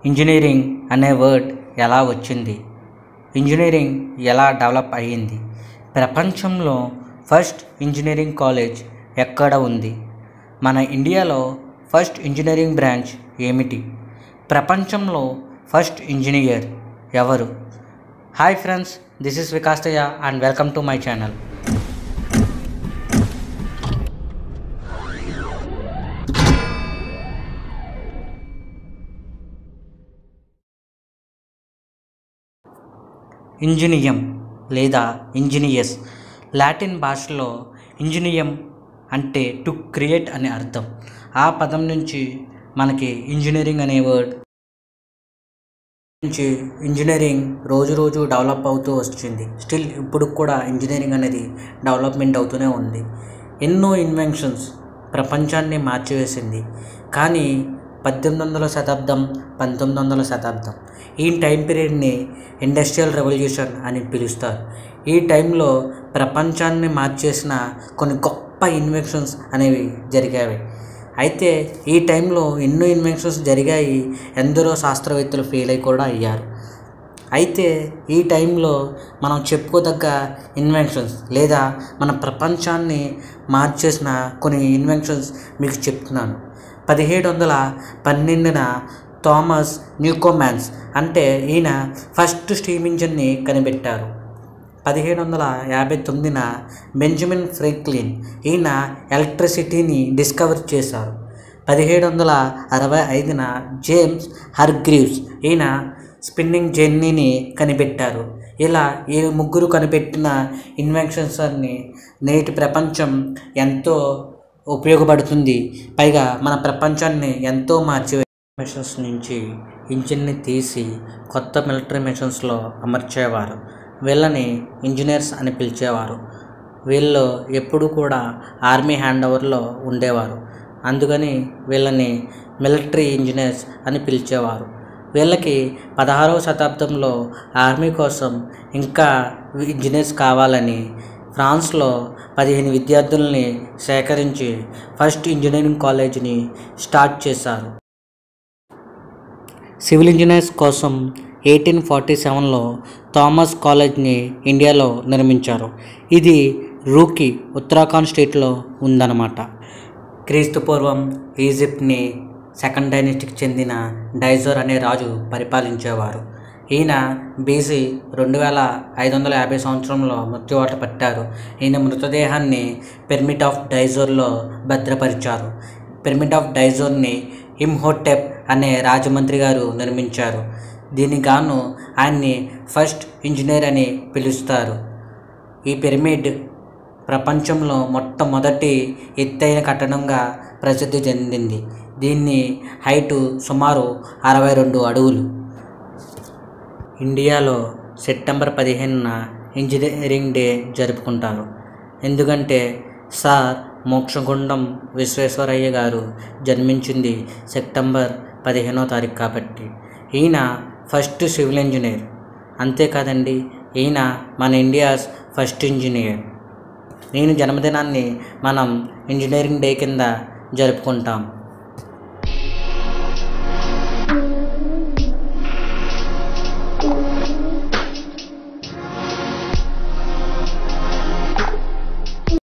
engineering అనే word ఎలా వచ్చింది ఇంజనీరింగ్ ఎలా డెవలప్ అయ్యింది ప్రపంచంలో ఫస్ట్ ఇంజనీరింగ్ కాలేజ్ ఎక్కడ ఉంది మన ఇండియాలో ఫస్ట్ ఇంజనీరింగ్ బ్రాంచ్ ఏమిటి ప్రపంచంలో ఫస్ట్ ఇంజనీర్ ఎవరు హాయ్ ఫ్రెండ్స్ దిస్ ఇస్ వికాస్తయ్య and welcome to my channel ఇంజనీయం లేదా ఇంజనీయర్స్ లాటిన్ భాషలో ఇంజనీయం అంటే టు క్రియేట్ అనే అర్థం ఆ పదం నుంచి మనకి ఇంజనీరింగ్ అనే వర్డ్ నుంచి ఇంజనీరింగ్ రోజు రోజు డెవలప్ అవుతూ వచ్చింది స్టిల్ ఇప్పుడు కూడా ఇంజనీరింగ్ అనేది డెవలప్మెంట్ అవుతూనే ఉంది ఎన్నో ఇన్వెన్షన్స్ ప్రపంచాన్ని మార్చివేసింది కానీ పద్దెనిమిది వందల శతాబ్దం పంతొమ్మిది వందల శతాబ్దం ఈ టైం పీరియడ్ని ఇండస్ట్రియల్ రెవల్యూషన్ అని పిలుస్తారు ఈ టైంలో ప్రపంచాన్ని మార్చేసిన కొన్ని గొప్ప ఇన్వెన్షన్స్ అనేవి జరిగాయి అయితే ఈ టైంలో ఎన్నో ఇన్వెన్షన్స్ జరిగాయి ఎందరో శాస్త్రవేత్తలు ఫెయిల్ అయి కూడా అయ్యారు అయితే ఈ టైంలో మనం చెప్పుకోదగ్గ ఇన్వెన్షన్స్ లేదా మన ప్రపంచాన్ని మార్చేసిన కొన్ని ఇన్వెన్షన్స్ మీకు చెప్తున్నాను పదిహేడు వందల పన్నెండున థామస్ న్యూకోమ్యాన్స్ అంటే ఈయన ఫస్ట్ స్టీమ్ ఇంజిన్ని కనిపెట్టారు పదిహేడు వందల యాభై తొమ్మిదిన బెంజమిన్ ఫ్రాంక్లిన్ ఈయన ఎలక్ట్రిసిటీని డిస్కవర్ చేశారు పదిహేడు వందల అరవై ఐదున జేమ్స్ హర్గ్రీవ్స్ ఈయన స్పిన్నింగ్ జెన్నీని కనిపెట్టారు ఇలా ఈ ముగ్గురు కనిపెట్టిన ఇన్వెన్షన్స్ అన్ని నేటి ప్రపంచం ఎంతో ఉపయోగపడుతుంది పైగా మన ప్రపంచాన్ని ఎంతో మార్చి మిషన్స్ నుంచి ఇంజిన్ని తీసి కొత్త మిలిటరీ మిషన్స్లో అమర్చేవారు వీళ్ళని ఇంజనీర్స్ అని పిలిచేవారు వీళ్ళు ఎప్పుడు కూడా ఆర్మీ హ్యాండ్ ఓవర్లో ఉండేవారు అందుకని వీళ్ళని మిలిటరీ ఇంజనీర్స్ అని పిలిచేవారు వీళ్ళకి పదహారవ శతాబ్దంలో ఆర్మీ కోసం ఇంకా ఇంజనీర్స్ కావాలని ఫ్రాన్స్లో పదిహేను విద్యార్థుల్ని సేకరించి ఫస్ట్ ఇంజనీరింగ్ కాలేజీని స్టార్ట్ చేశారు సివిల్ ఇంజనీర్స్ కోసం ఎయిటీన్ ఫార్టీ సెవెన్లో థామస్ కాలేజ్ని ఇండియాలో నిర్మించారు ఇది రూకీ ఉత్తరాఖండ్ స్టేట్లో ఉందన్నమాట క్రీస్తు పూర్వం ఈజిప్ట్ని సెకండ్ డైనెస్టీకి చెందిన డైజోర్ అనే రాజు పరిపాలించేవారు ఈయన బీసీ రెండు వేల ఐదు వందల యాభై సంవత్సరంలో మృత్యువాట పట్టారు ఈయన మృతదేహాన్ని పిరమిడ్ ఆఫ్ డైజోర్లో భద్రపరిచారు పిరమిడ్ ఆఫ్ డైజోర్ని ఇమ్హోటెప్ అనే రాజమంత్రి గారు నిర్మించారు దీనికి గాను ఆయన్ని ఫస్ట్ ఇంజనీర్ అని పిలుస్తారు ఈ పిరమిడ్ ప్రపంచంలో మొట్టమొదటి ఎత్తైన కట్టడంగా ప్రసిద్ధి చెందింది దీన్ని హైటు సుమారు అరవై రెండు అడుగులు ఇండియాలో సెప్టెంబర్ పదిహేనున ఇంజనీరింగ్ డే జరుపుకుంటారు ఎందుకంటే సార్ మోక్షగుండం విశ్వేశ్వరయ్య గారు జన్మించింది సెప్టెంబర్ పదిహేనో తారీఖు కాబట్టి ఈయన ఫస్ట్ సివిల్ ఇంజనీర్ అంతేకాదండి ఈయన మన ఇండియాస్ ఫస్ట్ ఇంజనీర్ నేను జన్మదినాన్ని మనం ఇంజనీరింగ్ డే కింద జరుపుకుంటాం